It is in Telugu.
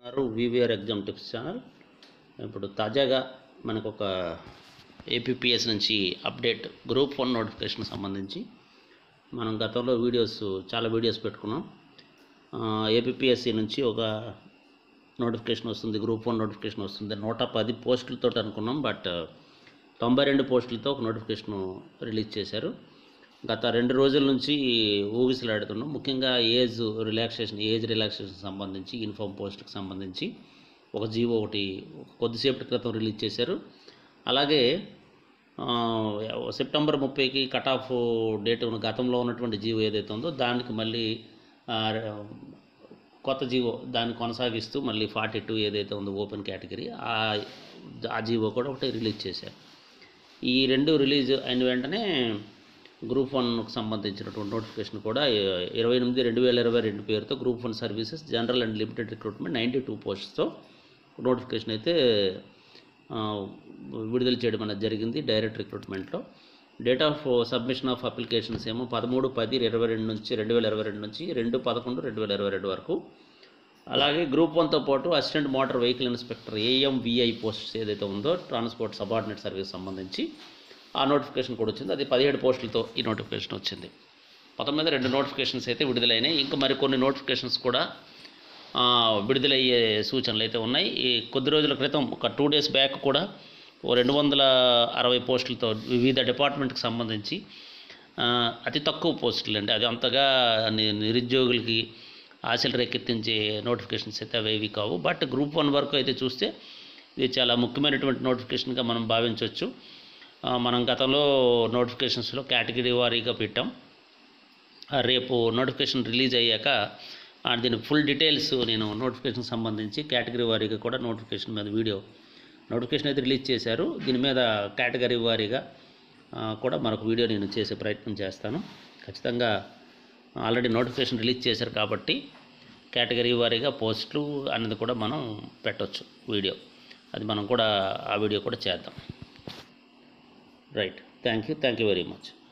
గారు వివిఆర్ ఎగ్జామ్ టిప్స్ ఛానల్ ఇప్పుడు తాజాగా మనకు ఒక ఏపీపీఎస్ నుంచి అప్డేట్ గ్రూప్ వన్ నోటిఫికేషన్ సంబంధించి మనం గతంలో వీడియోస్ చాలా వీడియోస్ పెట్టుకున్నాం ఏపీపీఎస్సి నుంచి ఒక నోటిఫికేషన్ వస్తుంది గ్రూప్ వన్ నోటిఫికేషన్ వస్తుంది నూట పది పోస్టులతో అనుకున్నాం బట్ తొంభై రెండు పోస్టులతో ఒక నోటిఫికేషన్ రిలీజ్ చేశారు గత రెండు రోజుల నుంచి ఊగిసలాడుతున్నాం ముఖ్యంగా ఏజ్ రిలాక్సేషన్ ఏజ్ రిలాక్సేషన్ సంబంధించి ఇన్ఫామ్ పోస్ట్కి సంబంధించి ఒక జీవో ఒకటి కొద్దిసేపటి క్రితం రిలీజ్ చేశారు అలాగే ఆ, సెప్టెంబర్ ముప్పైకి కట్ ఆఫ్ డేట్ ఉన్న గతంలో ఉన్నటువంటి జీవో ఏదైతే ఉందో దానికి మళ్ళీ ఆ, కొత్త జీవో దాన్ని కొనసాగిస్తూ మళ్ళీ ఫార్టీ టూ ఏదైతే ఉందో ఓపెన్ కేటగిరీ ఆ ఆ జీవో కూడా ఒకటి రిలీజ్ చేశారు ఈ రెండు రిలీజ్ అయిన వెంటనే గ్రూప్ వన్కు సంబంధించినటువంటి నోటిఫికేషన్ కూడా ఇరవై ఎనిమిది రెండు వేల ఇరవై రెండు పేరుతో group one services general and limited recruitment ninety two పోస్ట్స్తో నోటిఫికేషన్ అయితే ఆ, విడుదల చేయడం అనేది జరిగింది డైరెక్ట్ రిక్రూట్మెంట్లో date of submission of applications ఏమో పదమూడు పది ఇరవై రెండు నుంచి రెండు వేల ఇరవై రెండు నుంచి రెండు పదకొండు రెండు వేల ఇరవై రెండు వరకు అలాగే గ్రూప్ వన్తో పాటు assistant motor vehicle inspector AMVI posts ఏదైతే ఉందో ట్రాన్స్పోర్ట్ సబార్డినేట్ సర్వీస్ సంబంధించి ఆ నోటిఫికేషన్ కూడా వచ్చింది అది పదిహేడు పోస్టులతో ఈ నోటిఫికేషన్ వచ్చింది మొత్తం మీద రెండు నోటిఫికేషన్స్ అయితే విడుదలైనాయి ఇంకా మరికొన్ని నోటిఫికేషన్స్ కూడా ఆ, విడుదలయ్యే సూచనలు అయితే ఉన్నాయి ఈ కొద్ది రోజుల క్రితం ఒక టూ డేస్ బ్యాక్ కూడా ఓ రెండు వందల అరవై పోస్టులతో వివిధ డిపార్ట్మెంట్కి సంబంధించి ఆ, అతి తక్కువ పోస్టులు అండి అది అంతగా ని- నిరుద్యోగులకి ఆశలు రేకెత్తించే నోటిఫికేషన్స్ అయితే అవేవి కావు బట్ గ్రూప్ వన్ వరకు అయితే చూస్తే ఇది చాలా ముఖ్యమైనటువంటి నోటిఫికేషన్గా మనం భావించవచ్చు ఆ, మనం గతంలో నోటిఫికేషన్స్లో కేటగిరీ వారీగా పెట్టాం ఆ, రేపు నోటిఫికేషన్ రిలీజ్ అయ్యాక ఆ, దీని ఫుల్ డీటెయిల్స్ నేను నోటిఫికేషన్ సంబంధించి కేటగిరీ వారీగా కూడా నోటిఫికేషన్ మీద వీడియో నోటిఫికేషన్ అయితే రిలీజ్ చేశారు దీని మీద కేటగిరీ వారీగా ఆ, కూడా మరొక వీడియో నేను చేసే ప్రయత్నం చేస్తాను ఖచ్చితంగా ఆల్రెడీ నోటిఫికేషన్ రిలీజ్ చేశారు కాబట్టి కేటగిరీ వారీగా పోస్టులు అనేది కూడా మనం పెట్టొచ్చు వీడియో అది మనం కూడా ఆ వీడియో కూడా చేద్దాం right thank you thank you very much